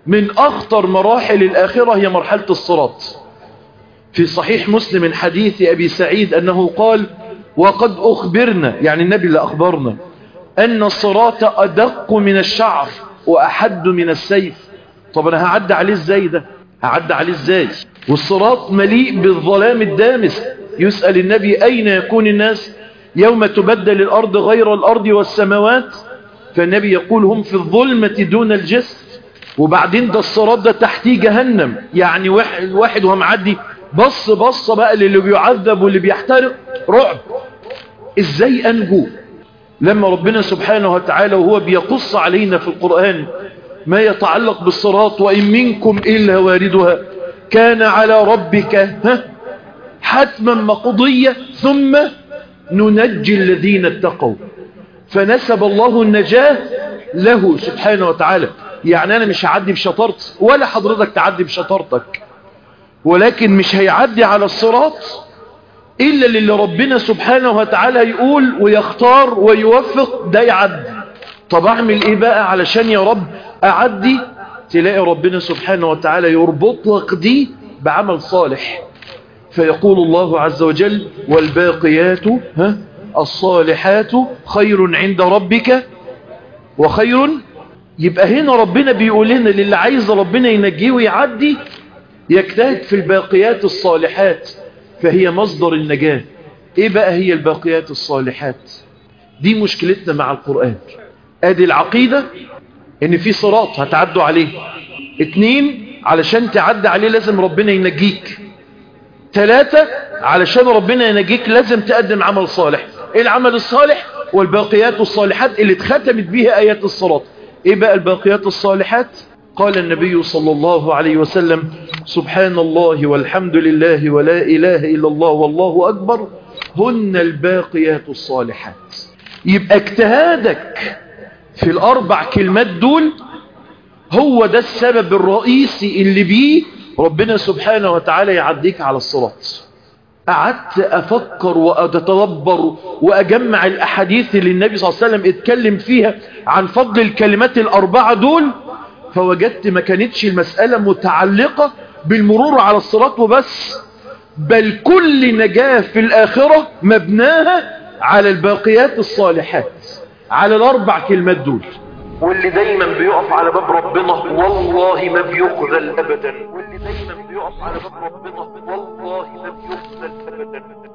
من أخطر مراحل الآخرة هي مرحلة الصراط في صحيح مسلم من حديث أبي سعيد أنه قال وقد أخبرنا يعني النبي اللي أخبرنا أن الصراط أدق من الشعر وأحد من السيف طب أنا هعد عليه إزاي ده هعد عليه إزاي والصراط مليء بالظلام الدامس يسأل النبي أين يكون الناس يوم تبدل الأرض غير الأرض والسماوات فالنبي يقول هم في الظلمة دون الجسد وبعدين ده الصراط ده تحتيه جهنم يعني واحد, واحد وهو معدي بص بص بقى للي بيعذب واللي بيحترق رعب ازاي انجو لما ربنا سبحانه وتعالى وهو بيقص علينا في القرآن ما يتعلق بالصراط وإن منكم إلا واردها كان على ربك ها حتما مقضية ثم ننجي الذين اتقوا فنسب الله النجاة له سبحانه وتعالى يعني أنا مش هعدي بشطارتي ولا حضرتك تعدي بشطارتك ولكن مش هيعدي على الصراط إلا اللي ربنا سبحانه وتعالى يقول ويختار ويوفق ده يعدي طب أعمل إيه بقى علشان يا رب أعدي تلاقي ربنا سبحانه وتعالى يربط لك دي بعمل صالح فيقول الله عز وجل والباقيات ها الصالحات خير عند ربك وخير يبقى هنا ربنا بيقول لنا للي عايز ربنا ينجيه ويعدي يجتهد في الباقيات الصالحات فهي مصدر النجاة ايه بقى هي الباقيات الصالحات دي مشكلتنا مع القرآن ادي العقيدة ان في صراط هتعدوا عليه اتنين علشان تعدي عليه لازم ربنا ينجيك ثلاثة علشان ربنا ينجيك لازم تقدم عمل صالح ايه العمل الصالح والباقيات الصالحات اللي اتختمت بيها ايات الصراط ايه بقى الباقيات الصالحات قال النبي صلى الله عليه وسلم سبحان الله والحمد لله ولا إله إلا الله والله أكبر هن الباقيات الصالحات يبقى اجتهادك في الأربع كلمات دول هو ده السبب الرئيسي اللي بيه ربنا سبحانه وتعالى يعديك على الصراط قعدت أفكر وأتدبر وأجمع الأحاديث اللي النبي صلى الله عليه وسلم اتكلم فيها عن فضل الكلمات الأربعة دول فوجدت ما كانتش المسألة متعلقة بالمرور على الصراط وبس بل كل نجاة في الآخرة مبناها على الباقيات الصالحات على الأربع كلمات دول واللي دايما بيقف على باب ربنا والله ما بيخذل أبدا واللي دايما بيقف على باب ربنا والله ما بيخذل أبدا